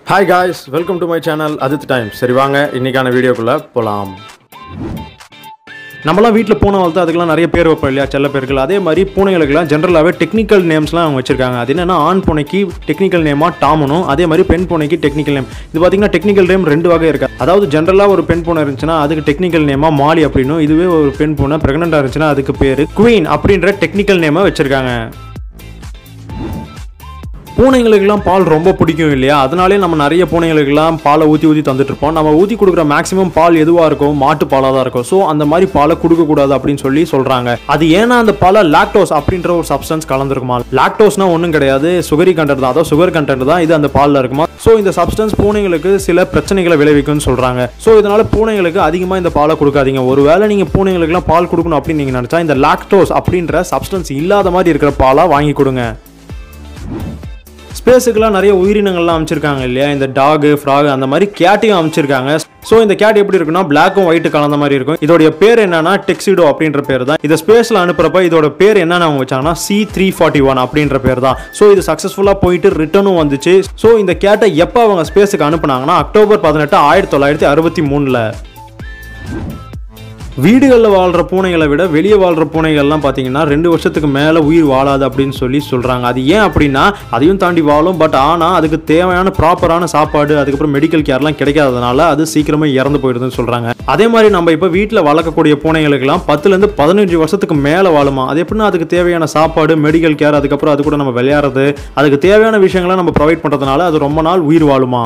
hi guys welcome to my channel Adith time சரி வாங்க இன்னைக்கான வீடியோக்குள்ளே போகலாம் நம்மளாம் வீட்டில் பூனை வளர்த்து அதுக்கெல்லாம் நிறைய பேர் வைப்போம் இல்லையா செல்ல பேர்கள் அதே மாதிரி பூனைகளுக்கெல்லாம் ஜென்ரலாகவே டெக்னிக்கல் நேம்ஸ்லாம் அவங்க வச்சிருக்காங்க அது என்னன்னா ஆண் பூனைக்கு டெக்னிக்கல் நேமாக டாமனும் அதே மாதிரி பெண் பூனைக்கு டெக்னிக்கல் நேம் இது பார்த்தீங்கன்னா டெக்னிக்கல் நேம் ரெண்டு வகை இருக்கு அதாவது ஜென்ரலாக ஒரு பெண் பூனை இருந்துச்சுன்னா அதுக்கு டெக்னிக்கல் நேமாக மாலி அப்படின்னும் இதுவே ஒரு பெண் பூனை ப்ரெக்னெண்ட்டாக இருந்துச்சுன்னா அதுக்கு பேர் குவீன் அப்படின்ற டெக்னிக்கல் நேமை வச்சிருக்காங்க பூனைங்களுக்கெல்லாம் பால் ரொம்ப பிடிக்கும் இல்லையா அதனாலே நம்ம நிறைய பூனைகளுக்கெல்லாம் பாலை ஊற்றி ஊற்றி தந்துட்டு இருப்போம் நம்ம ஊற்றி கொடுக்குற மேக்ஸிமம் பால் எதுவாக இருக்கும் மாட்டு பாலாக தான் இருக்கும் ஸோ அந்த மாதிரி பாலை கொடுக்கக்கூடாது அப்படின்னு சொல்லி சொல்கிறாங்க அது ஏன்னா அந்த பாலை லாக்டோஸ் அப்படின்ற ஒரு சப்ஸ்டன்ஸ் கலந்துருக்குமா லாக்டோஸ்னா ஒன்றும் கிடையாது சுகரி கண்டென்ட் தான் அதாவது சுகர் கண்டென்ட் தான் இது அந்த பாலில் இருக்குமா ஸோ இந்த சப்ஸ்டன்ஸ் பூனைங்களுக்கு சில பிரச்சனைகளை விளைவிக்கும்னு சொல்கிறாங்க ஸோ இதனால பூனைங்களுக்கு அதிகமாக இந்த பாலை கொடுக்காதீங்க ஒருவேளை நீங்கள் பூனைங்களுக்குலாம் பால் கொடுக்கணும் அப்படின்னு நீங்கள் நினச்சா இந்த லாக்டோஸ் அப்படின்ற சப்ஸ்டன்ஸ் இல்லாத மாதிரி இருக்கிற பாலாக வாங்கி கொடுங்க ஸ்பேஸுக்கெல்லாம் நிறைய உயிரினங்கள்லாம் அமைச்சிருக்காங்க இல்லையா இந்த டாகு ஃப்ராக் அந்த மாதிரி கேட்டையும் அமைச்சிருக்காங்க ஸோ இந்த கேட் எப்படி இருக்குன்னா பிளாக்கும் ஒயிட் கலந்த மாதிரி இருக்கும் இதோடைய பேர் என்னன்னா டெக்ஸிடோ அப்படின்ற பேர் தான் இதை ஸ்பேஸில் அனுப்புறப்ப இதோட பேர் என்னன்னு அவங்க வச்சாங்கன்னா சி த்ரீ ஃபார்ட்டி ஒன் அப்படின்ற பேர் தான் ஸோ இது சக்ஸஸ்ஃபுல்லாக போயிட்டு ரிட்டர்னும் வந்துச்சு ஸோ இந்த கேட்டை எப்போ அவங்க ஸ்பேஸுக்கு அனுப்புனாங்கன்னா அக்டோபர் பதினெட்டு ஆயிரத்தி தொள்ளாயிரத்தி அறுபத்தி மூணில் வீடுகளில் வாழ்கிற பூனைகளை விட வெளியே வாழ்கிற பூனைகள்லாம் பார்த்தீங்கன்னா ரெண்டு வருஷத்துக்கு மேலே உயிர் வாழாது அப்படின்னு சொல்லி சொல்கிறாங்க அது ஏன் அப்படின்னா அதையும் தாண்டி வாழும் பட் ஆனால் அதுக்கு தேவையான ப்ராப்பரான சாப்பாடு அதுக்கப்புறம் மெடிக்கல் கேர்லாம் கிடைக்காததுனால அது சீக்கிரமே இறந்து போயிடுதுன்னு சொல்கிறாங்க அதே மாதிரி நம்ம இப்போ வீட்டில் வளர்க்கக்கூடிய பூனைகளுக்கெல்லாம் பத்துலேருந்து பதினஞ்சு வருஷத்துக்கு மேலே வாழுமா அது எப்படின்னா அதுக்கு தேவையான சாப்பாடு மெடிக்கல் கேர் அதுக்கப்புறம் அது கூட நம்ம விளையாடுறது அதுக்கு தேவையான விஷயங்களை நம்ம ப்ரொவைட் பண்ணுறதுனால அது ரொம்ப நாள் உயிர் வாழுமா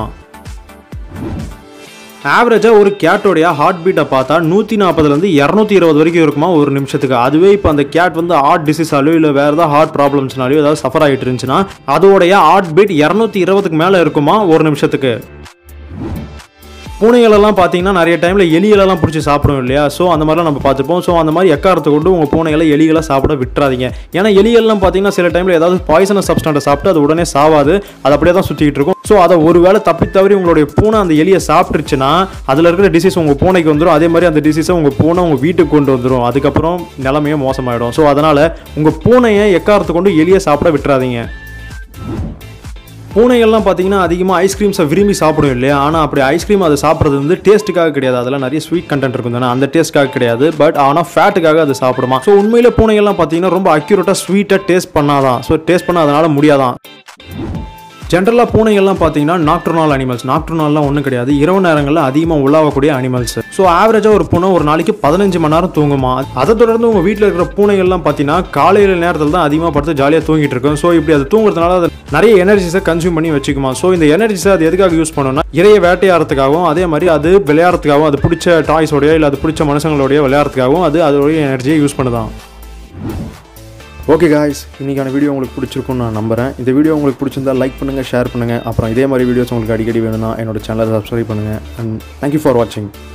ஆவரேஜாக ஒரு கேட்டோடைய ஹார்ட் பீட்டை பார்த்தா நூற்றி நாற்பதுலேருந்து இரநூத்தி இருபது வரைக்கும் இருக்குமா ஒரு நிமிஷத்துக்கு அதுவே இப்போ அந்த கேட் வந்து ஹார்ட் டிசீஸாலையோ இல்லை வேறு ஏதாவது ஹார்ட் ப்ராப்ளம்ஸ்னாலையோ ஏதாவது சஃபர் ஆகிட்டு இருந்துச்சுன்னா அதோடைய ஹார்ட் பீட் இரநூத்தி இருபதுக்கு மேலே இருக்குமா ஒரு நிமிஷத்துக்கு பூனைகளெல்லாம் பார்த்தீங்கன்னா நிறைய டைமில் எலிகளெல்லாம் பிடிச்சி சாப்பிடும் இல்லையா ஸோ அந்த மாதிரிலாம் நம்ம பார்த்துப்போம் ஸோ அந்த மாதிரி எக்காரத்தை கொண்டு உங்கள் பூனைகளை எலிகளை சாப்பிட விட்டுறாதீங்க ஏன்னா எலிகள்லாம் பார்த்தீங்கன்னா சில டைமில் ஏதாவது பாய்சனஸ் சப்ஸ்டண்ட்டை சாப்பிட்டு அது உடனே சாவாது அது அப்படியே தான் சுற்றிக்கிட்டு இருக்கும் ஸோ அதை ஒரு வேளை தப்பி தவறி உங்களுடைய பூனை அந்த எலியை சாப்பிட்டுருச்சுன்னா அதில் இருக்கிற டிசீஸ் உங்கள் பூனைக்கு வந்துடும் அதே மாதிரி அந்த டிசீஸை உங்கள் பூனை உங்கள் வீட்டுக்கு கொண்டு வந்துடும் அதுக்கப்புறம் நிலமையே மோசமாயிடும் ஸோ அதனால் உங்கள் பூனையை எக்காரத்தை கொண்டு எலியை சாப்பிட விட்டுறாதீங்க பூனைகள்லாம் பார்த்தீங்கன்னா அதிகமாக ஐஸ்கிரீம்ஸை விரும்பி சாப்பிடும் இல்லையா ஆனால் அப்படி ஐஸ்கிரீம் அதை சாப்பிட்றது வந்து டேஸ்ட்டுக்காக கிடையாது அதெல்லாம் நிறைய ஸ்வீட் கண்டென்ட் இருக்கும் தானே அந்த டேஸ்ட்டுக்காக கிடையாது பட் ஆனால் ஃபேட்டுக்காக அது சாப்பிடுமா ஸோ உண்மையில பூனைகள்லாம் பார்த்தீங்கன்னா ரொம்ப அக்யூரேட்டாக ஸ்வீட்டாக டேஸ்ட் பண்ணாதான் ஸோ டேஸ்ட் பண்ண அதனால் முடியாதான் ஜென்ரலாக பூனைகள்லாம் பார்த்தீங்கன்னா நாக்ட்ரோனால் அனிமல்ஸ் நாக்ட்ரோனால்லாம் ஒன்றும் கிடையாது இரவு நேரங்களில் அதிகமாக உள்ளாகக்கூடிய அனிமல்ஸ் ஸோ ஆவரேஜாக ஒரு பூனை ஒரு நாளைக்கு பதினஞ்சு மணி நேரம் தூங்குமா அதை தொடர்ந்து உங்கள் வீட்டில் இருக்கிற பூனைகள்லாம் பார்த்தீங்கன்னா காலையில் நேரத்தில் தான் அதிகமாக படுத்து ஜாலியாக தூங்கிட்டு இருக்கும் ஸோ இப்படி அது தூங்குறதுனால அது நிறைய எனர்ஜிஸை கன்சியூம் பண்ணி வச்சுக்குமா ஸோ இந்த எனர்ஜிஸை அது எதுக்காக யூஸ் பண்ணணும்னா இறைய வேட்டையாடுறதுக்காகவும் அதே மாதிரி அது விளையாடுறதுக்காகவும் அது பிடிச்ச டாய்ஸோடய இல்லை அது பிடிச்ச மனுஷங்களோடய விளையாடுறதுக்காகவும் அது அதோடைய எனர்ஜியை யூஸ் பண்ணுதான் ஓகே காய்ஸ் இன்றைக்கான வீடியோ உங்களுக்கு பிடிச்சிருக்கும்னு நான் நம்புறேன் இந்த வீடியோ உங்களுக்கு பிடிச்சிருந்தா லைக் பண்ணுங்கள் ஷேர் பண்ணுங்கள் அப்புறம் இதே மாதிரி வீடியோஸ் உங்களுக்கு அடிக்கடி வேணும்னா என்னோட சேனலை சப்ஸ்கிரைப் பண்ணுங்கள் அண்ட் தேங்க்யூ ஃபார் வாட்சிங்